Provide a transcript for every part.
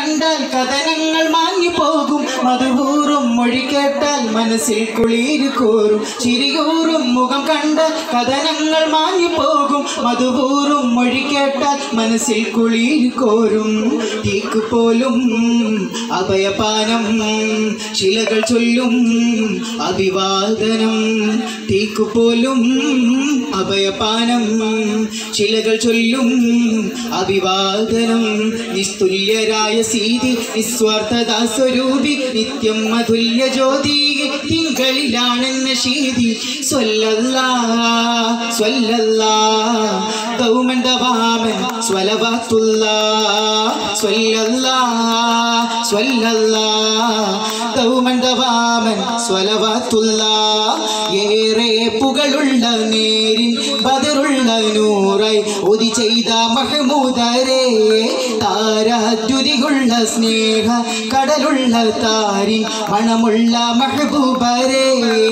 കണ്ടാൽ കഥനങ്ങൾ മാഞ്ഞു പോകും മധുപൂറും മൊഴി കേട്ടാൽ മനസ്സിൽ കുളിര് കോറും ചിരിയൂറും മുഖം കണ്ടാൽ കഥനങ്ങൾ മാഞ്ഞു പോകും മധുപൂറും മൊഴി കേട്ടാൽ മനസ്സിൽ കുളിര് കോരും തീക്ക് പോലും അഭയപാനം ശിലകൾ ചൊല്ലും അഭിവാദനം തീക്ക് പോലും അഭയപാനം ശിലകൾ ചൊല്ലും അഭിവാദനം നിസ്തുല്യരായ സീതി നിസ്വാർത്ഥതാ സ്വരൂപി നിത്യം അതുല്യ ജ്യോതി തിങ്കളിലാണെന്ന ശീതി സ്വല്ലല്ലാ സ്വല്ലല്ലാ ഗൗമൻ ദവാമൻ സ്വലവാത്തുല്ലാ സ്വല്ലല്ലാ സ്വല്ലല്ലാ ഗൗമൻ ദവാമൻ സ്വലവാത്തുല്ലാ ഏറെ പുകളുള്ള നേരിൻ ബദറുള്ള നൂറായി ഒതി ചെയ്ത മഹമൂദരെ താരാദ്യുതികുള്ള സ്നേഹ കടലുള്ള താരിൻ മണമുള്ള മഹബൂബരെ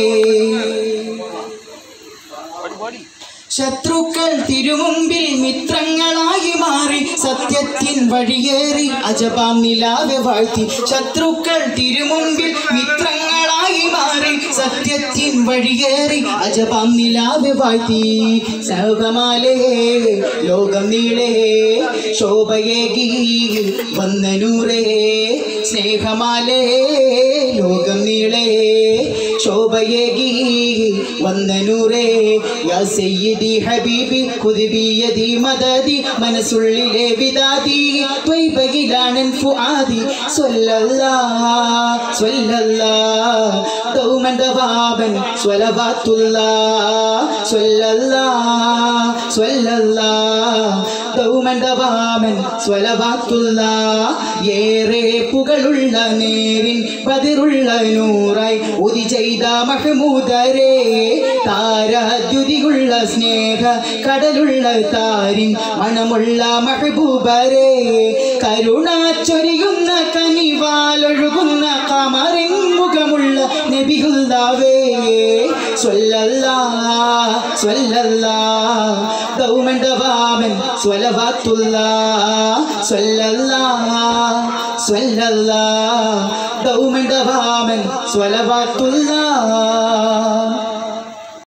ശത്രുക്കൾ തിരുമുമ്പിൽ മിത്രങ്ങളായി മാറി സത്യത്തിൻ വഴിയേറി അജപാം നിലാവെ വാഴ്ത്തി ശത്രുക്കൾ തിരുമുമ്പിൽ മിത്രങ്ങളായി മാറി സത്യത്തിൻ വഴിയേറി അജപാം നിലാവെ വാഴ്ത്തി സഹകമാലേ ലോകം നീളേ ശോഭയേകി വന്നനൂറേ സ്നേഹമാലേ ലോകം നീളേ ശോഭയേകി വന്നനൂറേ യാ സയ്യിദി ഹബീബി കുതുബിയതി മദതി മനസ്സുള്ളിലെ വിദാതി ത്വയ്ബകിലാണൻ ഫുആദി സ്വല്ലല്ലാ സ്വല്ലല്ലാ ദൗമൻ ദവാബൻ സ്വലവാത്തുല്ലാ സ്വല്ലല്ലാ സ്വല്ലല്ലാ ദൗമൻ ദവാമൻ സ്വലവാത്തുല്ലാ ഏറെ പുകളുള്ള നേരിൻ പതിറുള്ള നൂറായി ഉതി ചെയ്ത മഹമൂദരെ താരാദ്യുതിയുള്ള സ്നേഹ കടലുള്ള താരിൻ മണമുള്ള മഹബൂബരെ കരുണ ചൊരിയുന്ന കനിവാലൊഴുകുന്ന കമറിൻ മുഖമുള്ള നബിയുള്ളവേ സ്വല്ലല്ലാ സ്വല്ലല്ലാ ദൗമൻ ദവാമൻ സ്വലവാത്തുല്ലാ സ്വല്ലല്ലാ സ്വല്ലല്ലാ ദൗമൻ ദവാമൻ സ്വലവാത്തുല്ലാ